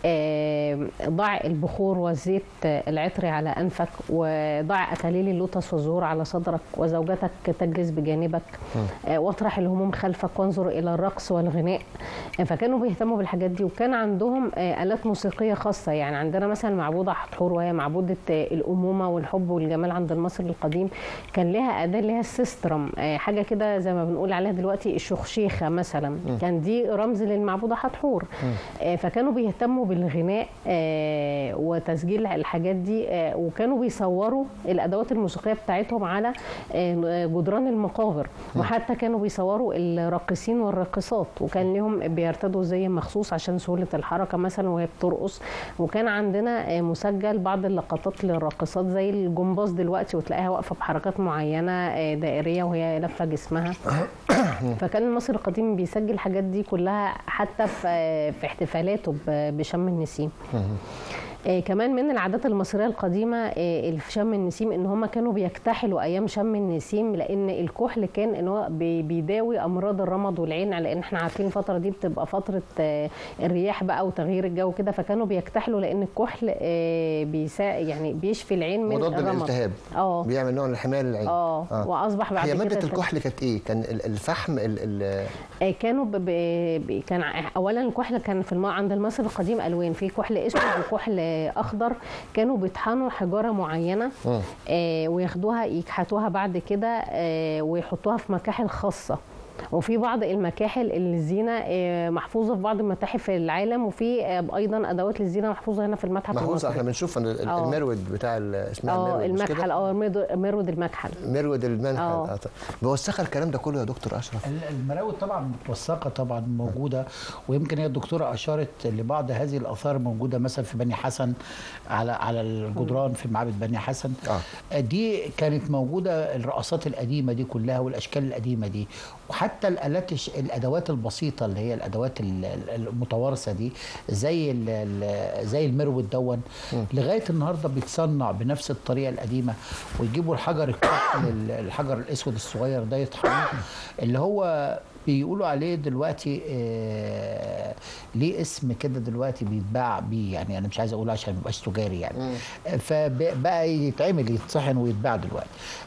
Speaker 3: آه، ضع البخور والزيت آه، العطري على انفك وضع اكاليل اللوتس والزهور على صدرك وزوجتك تجلس بجانبك آه، واطرح الهموم خلفك وانظر الى الرقص والغناء آه، فكانوا بيهتموا بالحاجات دي وكان عندهم آه، الات موسيقيه خاصه يعني عندنا مثلا معبوده حتحور وهي معبوده آه، الامومه والحب والجمال عند المصري القديم كان لها اداه اللي هي السيسترم آه، حاجه كده زي ما بنقول عليها دلوقتي الشخشيخه مثلا كان دي رمز للمعبوده حتحور آه، فكانوا بيهتموا بالغناء آه، وتسجيل الحاجات دي آه، وكانوا بيصوروا الادوات الموسيقيه بتاعتهم على آه، جدران المقابر وحتى كانوا بيصوروا الراقصين والراقصات وكان لهم بيرتدوا زي مخصوص عشان سهوله الحركه مثلا وهي بترقص وكان عندنا آه، مسجل بعض اللقطات للراقصات زي الجمباز دلوقتي وتلاقيها واقفه بحركات معينه آه، دائريه وهي لافه جسمها فكان المصري القديم بيسجل الحاجات دي كلها حتى في في احتفالاته ب- بشم النسيم آه كمان من العادات المصريه القديمه آه اللي في شم النسيم ان هم كانوا بيكتحلوا ايام شم النسيم لان الكحل كان ان هو بي- بيداوي امراض الرمد والعين لان احنا عارفين الفتره دي بتبقى فتره آه الرياح بقى وتغيير الجو كده فكانوا بيكتحلوا لان الكحل آه بيسا يعني بيشفي العين من
Speaker 1: مضاد
Speaker 3: الرمد
Speaker 1: للالتهاب
Speaker 3: اه
Speaker 1: بيعمل نوع من الحمايه للعين
Speaker 3: اه واصبح بعد
Speaker 1: هي
Speaker 3: كده
Speaker 1: ماده
Speaker 3: تل-
Speaker 1: الكحل كانت ايه كان ال- الفحم ال ال
Speaker 3: آه، كانوا ب... ب... ب... كان ع- اولا الكحل كان في الم... عند المصري القديم الوان في كحل اسود وكحل آه، اخضر كانوا بيطحنوا حجاره معينه آه وياخدوها يكحتوها بعد كده آه ويحطوها في مكاحل خاصه وفي بعض المكاحل اللي الزينه آه، محفوظه في بعض متاحف العالم وفي آه، ايضا ادوات للزينه محفوظه هنا في المتحف
Speaker 1: محفوظ
Speaker 3: المصري
Speaker 1: احنا بنشوف إن ال-
Speaker 3: آه.
Speaker 1: المرود بتاع ال- اسمها
Speaker 3: اه
Speaker 1: المرود مش كده؟
Speaker 3: المكحل اه مرود- مرود المكحل
Speaker 1: مرود المنحل
Speaker 3: آه.
Speaker 1: آه. طب. بوثقها الكلام ده كله يا دكتور اشرف
Speaker 4: ال- المراود طبعا متوثقه طبعا موجوده ويمكن هي الدكتوره اشارت لبعض هذه الاثار موجوده مثلا في بني حسن على على الجدران في معبد بني حسن
Speaker 1: آه.
Speaker 4: دي كانت موجوده الرقصات القديمه دي كلها والاشكال القديمه دي وحتى الالات الش- الادوات البسيطه اللي هي الادوات ال- ال- المتوارثه دي زي ال- ال- زي المرود دون لغايه النهارده بيتصنع بنفس الطريقه القديمه ويجيبوا الحجر الكحل ال- الحجر الاسود الصغير ده يطحنوه اللي هو بيقولوا عليه دلوقتي آه ليه اسم كده دلوقتي بيتباع بيه يعني انا مش عايز اقول عشان ما يبقاش تجاري يعني فبقى يتعمل يتصحن ويتباع دلوقتي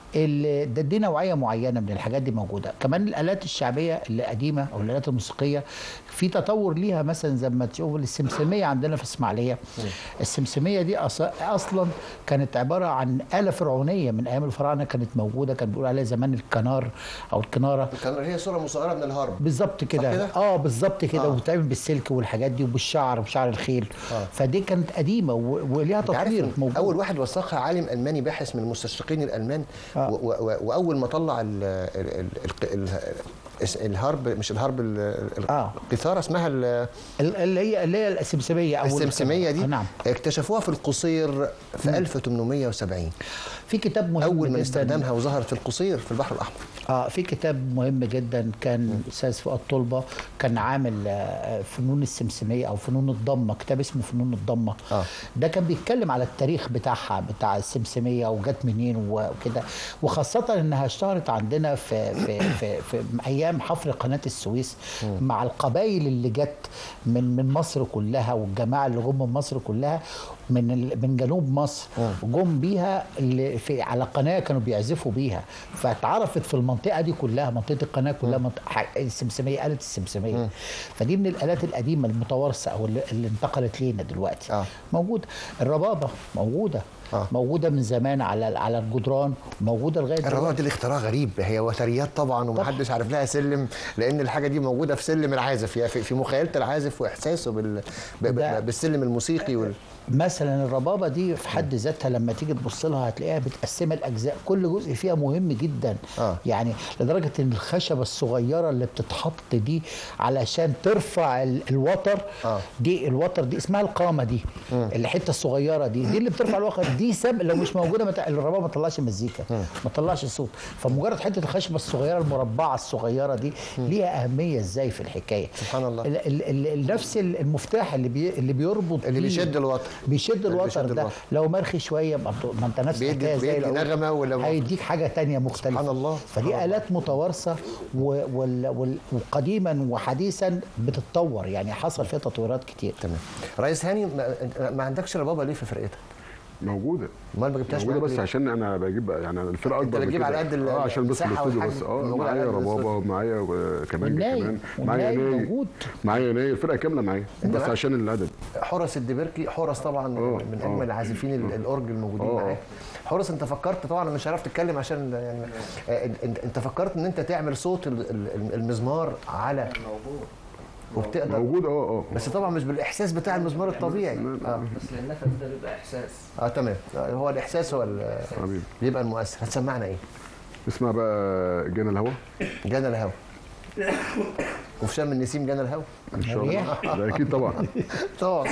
Speaker 4: ال- ده دي نوعيه معينه من الحاجات دي موجوده كمان الالات الشعبيه القديمه او الالات الموسيقيه في تطور ليها مثلا زي ما تشوف السمسميه عندنا في اسماعيليه السمسميه دي أص- اصلا كانت عباره عن اله فرعونيه من ايام الفراعنه كانت موجوده كان بيقولوا عليها زمان الكنار او الكناره
Speaker 1: كان هي صوره مصغره من الهرب
Speaker 4: بالظبط كده
Speaker 1: كده؟
Speaker 4: اه بالظبط كده
Speaker 1: آه.
Speaker 4: وبتتعمل بالسلك والحاجات دي وبالشعر وبشعر الخيل
Speaker 1: آه.
Speaker 4: فدي كانت قديمه و- وليها
Speaker 1: انت عارف
Speaker 4: تطوير
Speaker 1: إن
Speaker 4: موجود
Speaker 1: اول واحد وثقها عالم الماني باحث من المستشرقين الالمان
Speaker 4: آه.
Speaker 1: و- و- واول ما طلع ال ال ال ال اس- الهرب مش الهرب ال- ال-
Speaker 4: آه.
Speaker 1: القيثاره اسمها ال-
Speaker 4: ال- اللي هي اللي هي السمسميه او
Speaker 1: السمسميه دي
Speaker 4: آه نعم
Speaker 1: اكتشفوها في القصير في 1870
Speaker 4: في كتاب مهم
Speaker 1: اول من
Speaker 4: جداً.
Speaker 1: استخدامها وظهرت في القصير في البحر الاحمر
Speaker 4: اه في كتاب مهم جدا كان استاذ فؤاد طلبه كان عامل آه، فنون السمسميه او فنون الضمه كتاب اسمه فنون الضمه
Speaker 1: آه.
Speaker 4: ده كان بيتكلم على التاريخ بتاعها بتاع السمسميه وجت منين وكده وخاصه انها اشتهرت عندنا في في في, في ايام حفر قناه السويس مع القبائل اللي جت من من مصر كلها والجماعه اللي جم من مصر كلها من ال- من جنوب مصر جم بيها اللي في على قناه كانوا بيعزفوا بيها فاتعرفت في المنطقه دي كلها منطقه القناه كلها منطقة ح- السمسميه آلة السمسميه فدي من الآلات القديمه المتوارثه او اللي, اللي انتقلت لينا دلوقتي
Speaker 1: آه.
Speaker 4: موجوده الربابه موجوده
Speaker 1: آه.
Speaker 4: موجوده من زمان على على الجدران موجوده لغايه
Speaker 1: الربابه
Speaker 4: دلوقتي
Speaker 1: دي الاختراع غريب هي وتريات طبعا ومحدش عارف لها سلم لان الحاجه دي موجوده في سلم العازف يعني في في مخيله العازف واحساسه بال ب-
Speaker 4: ده-
Speaker 1: ب- بالسلم الموسيقي وال...
Speaker 4: مثلا الربابه دي في حد ذاتها لما تيجي تبص لها هتلاقيها متقسمه لاجزاء كل جزء فيها مهم جدا
Speaker 1: آه.
Speaker 4: يعني لدرجه ان الخشبه الصغيره اللي بتتحط دي علشان ترفع ال- الوتر
Speaker 1: آه.
Speaker 4: دي الوتر دي اسمها القامه دي الحته الصغيره دي دي اللي بترفع الوتر دي سب لو مش موجوده مت... الربابه ما تطلعش مزيكا ما تطلعش صوت فمجرد حته الخشبه الصغيره المربعه الصغيره دي ليها اهميه ازاي في الحكايه
Speaker 1: سبحان الله.
Speaker 4: ال... ال... ال... نفس المفتاح اللي بي... اللي بيربط
Speaker 1: اللي
Speaker 4: بيه-
Speaker 1: بيشد الوتر
Speaker 4: بيشد
Speaker 1: اللي
Speaker 4: الوتر
Speaker 1: بيشد
Speaker 4: ده
Speaker 1: الوتر.
Speaker 4: لو مرخي شويه ما انت- ما انت نفس
Speaker 1: بيدي-
Speaker 4: الحكايه زي
Speaker 1: بيدي
Speaker 4: الأول.
Speaker 1: نغمة ولا-
Speaker 4: هيديك حاجه تانية مختلفه
Speaker 1: سبحان الله.
Speaker 4: فدي
Speaker 1: سبحان الله.
Speaker 4: الات متوارثه و- وال- وال- وقديما وحديثا بتتطور يعني حصل فيها تطويرات كتير
Speaker 1: تمام رئيس هاني ما, أنت ما عندكش ربابه ليه في فرقتك؟
Speaker 2: موجوده
Speaker 1: امال ما جبتهاش
Speaker 2: موجوده
Speaker 1: معاك
Speaker 2: بس
Speaker 1: ليه؟
Speaker 2: عشان انا بجيب يعني الفرقه
Speaker 1: أنت
Speaker 2: اكبر من
Speaker 1: بتجيب
Speaker 2: كده
Speaker 1: على قد ال-
Speaker 2: اه عشان بس
Speaker 1: المساحة
Speaker 2: الاستوديو
Speaker 1: والحجم
Speaker 2: بس اه
Speaker 1: موجود على
Speaker 2: معايا
Speaker 1: قد
Speaker 2: ربابه
Speaker 1: الاستوديو.
Speaker 2: ومعايا آه، كمان
Speaker 4: والناي-
Speaker 2: كمان معايا
Speaker 4: والناي
Speaker 2: ناي
Speaker 4: موجود.
Speaker 2: معايا ناي الفرقه كامله معايا
Speaker 1: أنت
Speaker 2: بس
Speaker 1: معاك؟
Speaker 2: عشان العدد
Speaker 1: حرس الدبركي حرس طبعا
Speaker 2: آه،
Speaker 1: من
Speaker 2: آه.
Speaker 1: اجمل العازفين ال- الاورج الموجودين
Speaker 2: آه.
Speaker 1: معاك حرس انت فكرت طبعا أنا مش عارف تتكلم عشان يعني آه، انت انت فكرت ان انت تعمل صوت ال- ال- المزمار على وبتقدر
Speaker 2: موجود اه اه
Speaker 1: بس طبعا مش بالاحساس بتاع المزمار الطبيعي اه
Speaker 5: بس النفس ده بيبقى احساس
Speaker 1: اه تمام آه، هو الاحساس هو ال-
Speaker 2: حبيبي
Speaker 1: بيبقى المؤثر هتسمعنا ايه؟
Speaker 2: اسمع بقى جانا الهوا
Speaker 1: جانا الهوى وفي شم النسيم جانا الهوى
Speaker 2: ان شاء الله ده اكيد طبعا
Speaker 1: طبعا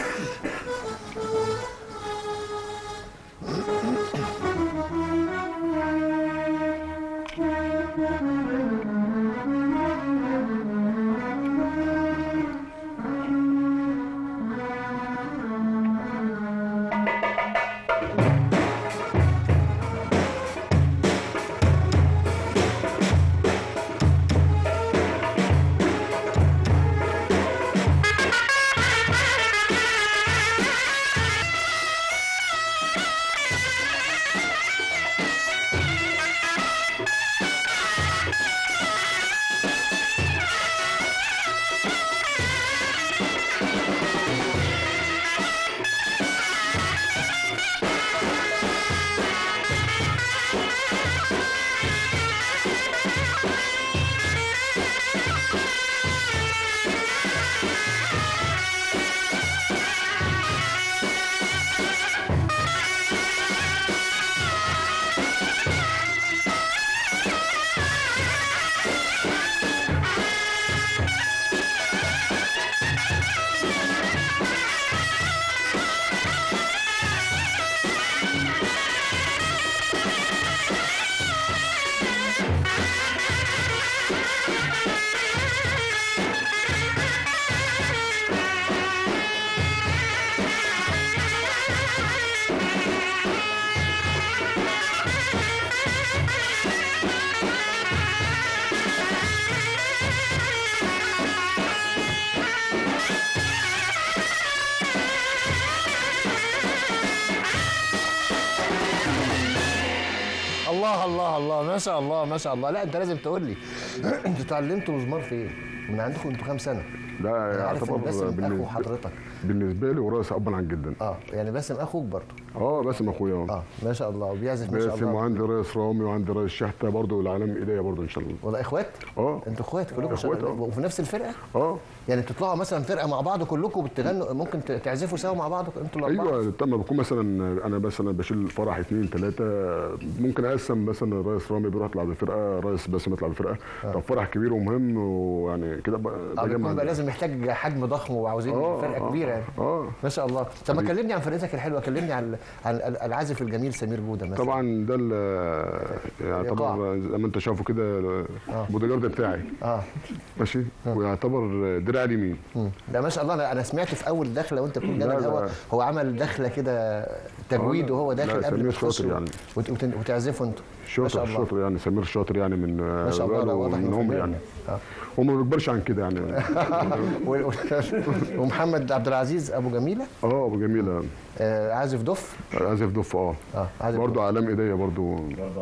Speaker 1: الله الله الله ما شاء الله ما شاء الله لا انت لازم تقول لي انتوا اتعلمتوا مزمار في ايه؟ من عندكم انتوا كام سنه؟
Speaker 2: لا
Speaker 1: انا عارف ان
Speaker 2: يعتبر
Speaker 1: باسم اخو
Speaker 2: بالنسبه,
Speaker 1: حضرتك
Speaker 2: بالنسبة لي ورئيس ابا عن جدا
Speaker 1: اه يعني باسم اخوك برضه
Speaker 2: اه باسم اخويا
Speaker 1: اه ما شاء الله وبيعزف ما شاء
Speaker 2: باسم
Speaker 1: الله
Speaker 2: وعندي رئيس رامي وعندي رئيس شحته برضه العالم ايديا برضه ان شاء الله
Speaker 1: والله اخوات؟
Speaker 2: اه
Speaker 1: انتوا اخوات كلكم
Speaker 2: اخوات،
Speaker 1: شغالين
Speaker 2: اه.
Speaker 1: وفي نفس الفرقه؟
Speaker 2: اه
Speaker 1: يعني بتطلعوا مثلا فرقه مع بعض كلكم بتغنوا ممكن ت- تعزفوا سوا مع بعض انتوا الاربعه؟
Speaker 2: ايوه لما بكون مثلا انا مثلا بشيل فرح اثنين ثلاثه ممكن اقسم مثلا الرئيس رامي بيروح يطلع بفرقه رئيس باسم يطلع بفرقه طب فرح كبير ومهم ويعني كده بقى
Speaker 1: اه
Speaker 2: بجمع
Speaker 1: بيكون بقى
Speaker 2: ده.
Speaker 1: لازم محتاج حجم ضخم وعاوزين
Speaker 2: اه
Speaker 1: فرقه
Speaker 2: اه
Speaker 1: كبيره يعني
Speaker 2: اه
Speaker 1: ما شاء الله طب ما
Speaker 2: حبيبي.
Speaker 1: كلمني عن فرقتك الحلوه كلمني عن عن العازف الجميل سمير جوده مثلا
Speaker 2: طبعا ده ال-
Speaker 1: الإيقاع.
Speaker 2: يعتبر زي ما انت شايفه كده البوديجارد بتاعي
Speaker 1: اه
Speaker 2: ماشي ويعتبر دراع اليمين
Speaker 1: مم. ده ما شاء الله انا انا سمعت في اول دخله وانت بتقول جنب
Speaker 2: لا،
Speaker 1: الهوا
Speaker 2: لا.
Speaker 1: هو عمل دخله كده تجويد
Speaker 2: لا،
Speaker 1: وهو
Speaker 2: لا،
Speaker 1: داخل قبل
Speaker 2: سمير
Speaker 1: ما
Speaker 2: شاطر
Speaker 1: تخشوا
Speaker 2: يعني.
Speaker 1: وت- وت- وتعزفوا انتوا ما شاء
Speaker 2: شاطر
Speaker 1: الله
Speaker 2: شاطر يعني سمير شاطر يعني من
Speaker 1: ما شاء الله لا
Speaker 2: بقاله
Speaker 1: واضح
Speaker 2: من
Speaker 1: إنه
Speaker 2: عمر
Speaker 1: فنان
Speaker 2: يعني
Speaker 1: آه.
Speaker 2: هو ما بيكبرش عن كده يعني
Speaker 1: و- و- ومحمد عبد العزيز ابو جميله
Speaker 2: اه ابو جميله
Speaker 1: آه عازف دف
Speaker 2: عازف دف اه
Speaker 1: اه عازف دف.
Speaker 2: برضه علام ايديا برضه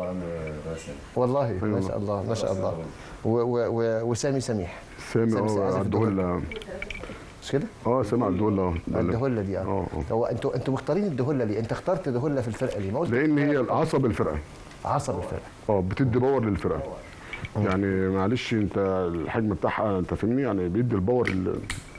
Speaker 1: والله ما
Speaker 2: أيوة.
Speaker 1: شاء الله ما شاء الله و- و- و- وسامي سميح
Speaker 2: سامي
Speaker 1: سامي
Speaker 2: اه
Speaker 1: عازف
Speaker 2: عبدهله
Speaker 1: مش كده؟
Speaker 2: اه سامي عبدهله اه
Speaker 1: الدهله دي اه
Speaker 2: اه اه
Speaker 1: هو انتوا انتوا مختارين الدهله ليه؟ انت اخترت دهله في الفرقه ليه؟ ما قلت
Speaker 2: لان هي عصب الفرقه
Speaker 1: عصب الفرقه
Speaker 2: اه بتدي باور للفرقه يعني معلش انت الحجم بتاعها انت فاهمني يعني بيدي الباور ال-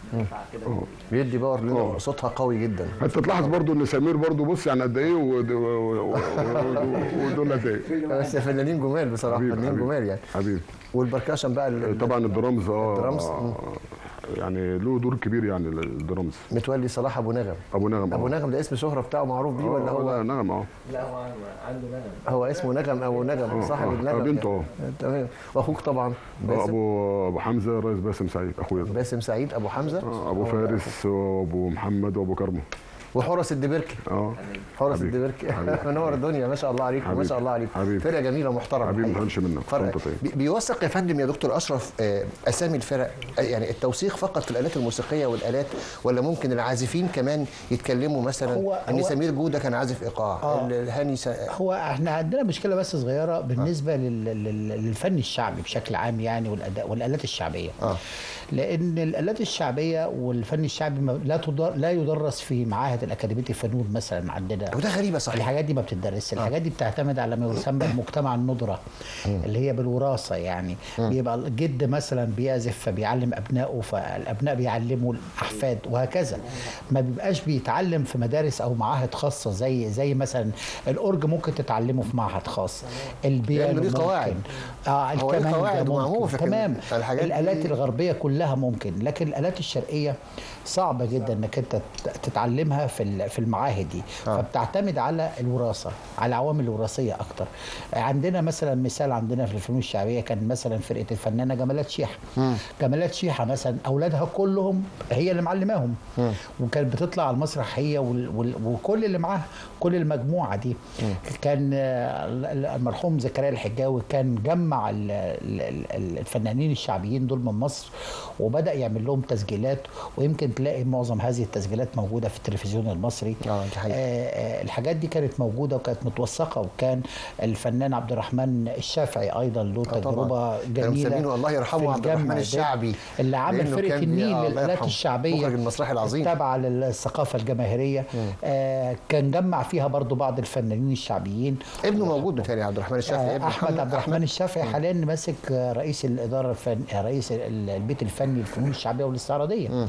Speaker 1: بيدي باور لنا
Speaker 2: آه.
Speaker 1: صوتها قوي جدا
Speaker 2: حتى تلاحظ برضو ان سمير برضو بص يعني قد ايه ود- و- و- و- ودول قد ايه
Speaker 1: بس فنانين جمال بصراحه
Speaker 2: حبيبي،
Speaker 1: فنانين
Speaker 2: حبيبي.
Speaker 1: جمال يعني
Speaker 2: حبيبي
Speaker 1: والبركاشن بقى ال-
Speaker 2: طبعا الدرامز اه
Speaker 1: الدرامز،
Speaker 2: آه،
Speaker 1: مم.
Speaker 2: يعني له دور كبير يعني الدرامز
Speaker 1: متولي صلاح ابو نغم
Speaker 2: ابو نغم
Speaker 1: ابو
Speaker 2: آه.
Speaker 1: نغم ده اسم شهره بتاعه معروف بيه ولا
Speaker 2: آه،
Speaker 1: هو
Speaker 2: لا نغم اه
Speaker 1: هو اسمه نغم ابو نغم
Speaker 2: آه،
Speaker 1: صاحب
Speaker 2: آه.
Speaker 1: النغم
Speaker 2: آه، بنته اه
Speaker 1: يعني. تمام واخوك طبعا
Speaker 2: آه،
Speaker 1: باسم
Speaker 2: ابو ابو حمزه رئيس باسم سعيد اخويا ده.
Speaker 1: باسم سعيد ابو حمزه
Speaker 2: آه، ابو فارس وابو محمد وابو كرمه
Speaker 1: وحرس الدبركي
Speaker 2: اه
Speaker 1: حرس
Speaker 2: حبيبي.
Speaker 1: الدبركي
Speaker 2: حبيبي.
Speaker 1: منور الدنيا ما شاء الله عليك ما
Speaker 2: حبيبي.
Speaker 1: شاء الله عليك
Speaker 2: حبيبي.
Speaker 1: فرقه جميله محترمه
Speaker 2: حبيبي ما
Speaker 1: الحقيقة.
Speaker 2: تهونش منك
Speaker 1: فرق
Speaker 2: انت طيب
Speaker 1: بي- بيوثق يا فندم يا دكتور اشرف آه، اسامي الفرق آه، يعني التوثيق فقط في الالات الموسيقيه والالات ولا ممكن العازفين كمان يتكلموا مثلا
Speaker 4: هو-
Speaker 1: ان
Speaker 4: هو-
Speaker 1: سمير جوده كان عازف ايقاع
Speaker 4: آه.
Speaker 1: ال- الهاني سا...
Speaker 4: هو احنا عندنا مشكله بس صغيره بالنسبه لل- لل- للفن الشعبي بشكل عام يعني والاداء والالات الشعبيه
Speaker 1: آه.
Speaker 4: لان الالات الشعبيه والفن الشعبي ما- لا تدر لا يدرس في معاهد الاكاديميه الفنون مثلا عندنا
Speaker 1: وده غريبه صحيح
Speaker 4: الحاجات دي ما بتدرسش الحاجات دي بتعتمد على ما يسمى المجتمع الندره اللي هي بالوراثه يعني بيبقى الجد مثلا بيعزف فبيعلم ابنائه فالابناء بيعلموا الاحفاد وهكذا ما بيبقاش بيتعلم في مدارس او معاهد خاصه زي زي مثلا الاورج ممكن تتعلمه في معهد خاص البيانو
Speaker 1: لأنه دي
Speaker 4: ممكن.
Speaker 1: قواعد.
Speaker 4: اه
Speaker 1: هو ليه
Speaker 4: الكمان
Speaker 1: قواعد
Speaker 4: ده
Speaker 1: ومعمول،
Speaker 4: ممكن
Speaker 1: لكن
Speaker 4: تمام
Speaker 1: الحاجات دي-
Speaker 4: الالات الغربيه كلها ممكن لكن الالات الشرقيه صعبه جدا انك انت تتعلمها في ال- في المعاهد دي فبتعتمد على الوراثه على العوامل الوراثيه اكتر عندنا مثلا مثال عندنا في الفنون الشعبيه كان مثلا فرقه الفنانه جمالات شيحه جمالات شيحه مثلا اولادها كلهم هي اللي معلماهم وكانت بتطلع على المسرح هي وال وال وكل اللي معاها كل المجموعه دي كان آه، المرحوم زكريا الحجاوي كان جمع ال- ال- ال- الفنانين الشعبيين دول من مصر وبدا يعمل لهم تسجيلات ويمكن تلاقي معظم هذه التسجيلات موجوده في التلفزيون المصري
Speaker 1: آه، دي حقيقة.
Speaker 4: آه، آه، الحاجات دي كانت موجوده وكانت متوثقه وكان الفنان عبد الرحمن الشافعي ايضا له
Speaker 1: طبعاً.
Speaker 4: تجربه
Speaker 1: كانوا
Speaker 4: جميله
Speaker 1: مسمينه الله يرحمه
Speaker 4: في
Speaker 1: عبد الرحمن
Speaker 4: الجمع ده،
Speaker 1: الشعبي
Speaker 4: اللي عمل
Speaker 1: لأنه
Speaker 4: فرقه
Speaker 1: كان بي-
Speaker 4: النيل
Speaker 1: آه، الله
Speaker 4: للالات
Speaker 1: يرحمه.
Speaker 4: الشعبيه
Speaker 1: مخرج المسرحي العظيم.
Speaker 4: التابعه للثقافه الجماهيريه آه كان جمع فيها برضو بعض الفنانين الشعبيين
Speaker 1: ابنه موجود بتهيألي عبد الرحمن الشافعي
Speaker 4: آه،
Speaker 1: ابن
Speaker 4: احمد
Speaker 1: محمد
Speaker 4: عبد الرحمن الشافعي حاليا ماسك آه، رئيس الاداره الفن... آه، رئيس ال- البيت الفني للفنون الشعبيه والاستعراضيه
Speaker 1: تمام.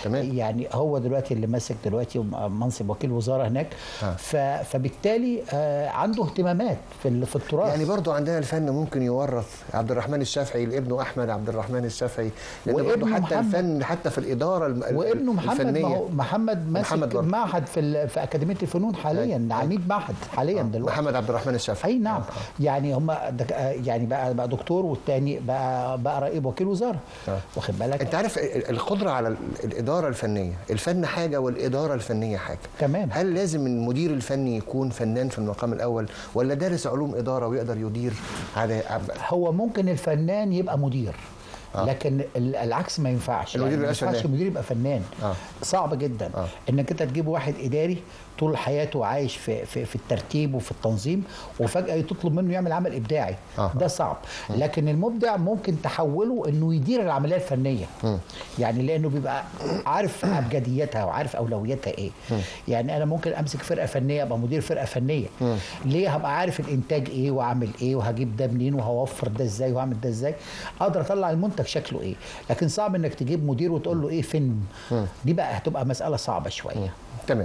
Speaker 1: كمان.
Speaker 4: يعني هو دلوقتي اللي ماسك دلوقتي منصب وكيل وزاره هناك
Speaker 1: آه.
Speaker 4: ف فبالتالي آه، عنده اهتمامات في ال- في التراث
Speaker 1: يعني برضو عندنا الفن ممكن يورث عبد الرحمن الشافعي لابنه احمد عبد الرحمن الشافعي لان برضو
Speaker 4: وابنه
Speaker 1: حتى
Speaker 4: محمد.
Speaker 1: الفن حتى في الاداره الم-
Speaker 4: وابنه محمد
Speaker 1: الفنيه
Speaker 4: ما هو محمد ماسك
Speaker 1: محمد برضه.
Speaker 4: معهد في ال- في اكاديميه الفنون حاليا
Speaker 1: أي.
Speaker 4: عميد معهد حاليا دلوقتي
Speaker 1: محمد عبد الرحمن الشافعي
Speaker 4: اي نعم يعني هم دك... يعني بقى بقى دكتور والتاني بقى بقى رئيب وكيل وزاره
Speaker 1: آه.
Speaker 4: واخد بالك
Speaker 1: انت عارف ال- القدره على ال- الاداره الفنيه الفن حاجه والاداره الفنيه حاجه
Speaker 4: تمام.
Speaker 1: هل لازم المدير الفني يكون فنان في المقام الاول ولا دارس علوم اداره ويقدر يدير على عب-
Speaker 4: هو ممكن الفنان يبقى مدير
Speaker 1: آه.
Speaker 4: لكن ال- العكس ما ينفعش
Speaker 1: المدير
Speaker 4: ما
Speaker 1: يبقاش
Speaker 4: ينفعش
Speaker 1: فنان.
Speaker 4: المدير يبقى فنان
Speaker 1: آه.
Speaker 4: صعب جدا
Speaker 1: آه.
Speaker 4: انك انت تجيب واحد اداري طول حياته عايش في في, في الترتيب وفي التنظيم وفجاه تطلب منه يعمل عمل ابداعي
Speaker 1: آه.
Speaker 4: ده صعب لكن المبدع ممكن تحوله انه يدير العمليه الفنيه يعني لانه بيبقى عارف ابجدياتها وعارف اولوياتها ايه يعني انا ممكن امسك فرقه فنيه ابقى مدير فرقه فنيه ليه هبقى عارف الانتاج ايه واعمل ايه وهجيب ده منين وهوفر ده ازاي وهعمل ده ازاي اقدر اطلع المنتج شكله ايه لكن صعب انك تجيب مدير وتقول له ايه فيلم دي بقى هتبقى مساله صعبه شويه
Speaker 1: تمام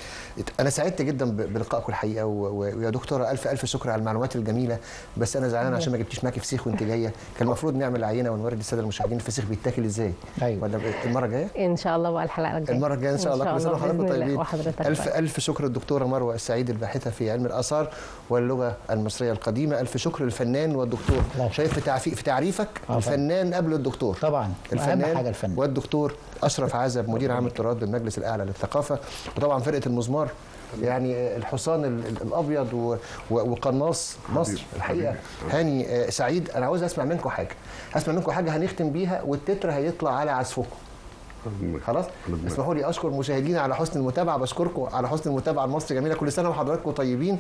Speaker 1: انا سعدت جدا ب- بلقائكم الحقيقه و- و- ويا دكتوره الف الف شكر على المعلومات الجميله بس انا زعلان عشان ما جبتيش معاكي فسيخ وانت جايه كان المفروض نعمل عينه ونوري الساده المشاهدين الفسيخ بيتاكل ازاي
Speaker 4: أيوة.
Speaker 1: ولا المره الجايه
Speaker 3: ان شاء الله بقى الحلقه الجايه
Speaker 1: المره الجايه ان شاء الله كل سنه وحضراتكم
Speaker 3: بإذن الله.
Speaker 1: طيبين
Speaker 3: وحضرتك
Speaker 1: الف
Speaker 3: طيب.
Speaker 1: الف شكر الدكتوره مروه السعيد الباحثه في علم الاثار واللغه المصريه القديمه الف شكر للفنان والدكتور
Speaker 4: الله
Speaker 1: شايف في تعفي- في تعريفك
Speaker 4: طبعاً.
Speaker 1: الفنان قبل الدكتور
Speaker 4: طبعا
Speaker 1: الفنان
Speaker 4: اهم حاجه الفن
Speaker 1: والدكتور اشرف عزب مدير عام التراث بالمجلس الاعلى للثقافه وطبعا فرقه المزمار يعني الحصان ال- ال- الابيض و- و- وقناص مصر الحقيقه هاني آه، سعيد انا عاوز اسمع منكم حاجه هسمع منكم حاجه هنختم بيها والتتر هيطلع على عزفكم خلاص اسمحوا لي اشكر مشاهدينا على حسن المتابعه بشكركم على حسن المتابعه مصر جميله كل سنه وحضراتكم طيبين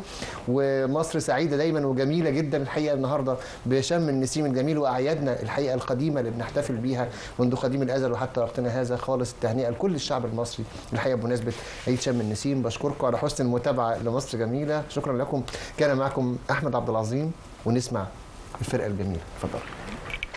Speaker 1: ومصر سعيده دايما وجميله جدا الحقيقه النهارده بشم النسيم الجميل واعيادنا الحقيقه القديمه اللي بنحتفل بيها منذ قديم الازل وحتى وقتنا هذا خالص التهنئه لكل الشعب المصري الحقيقه بمناسبه عيد شم النسيم بشكركم على حسن المتابعه لمصر جميله شكرا لكم كان معكم احمد عبد العظيم ونسمع الفرقه الجميله اتفضل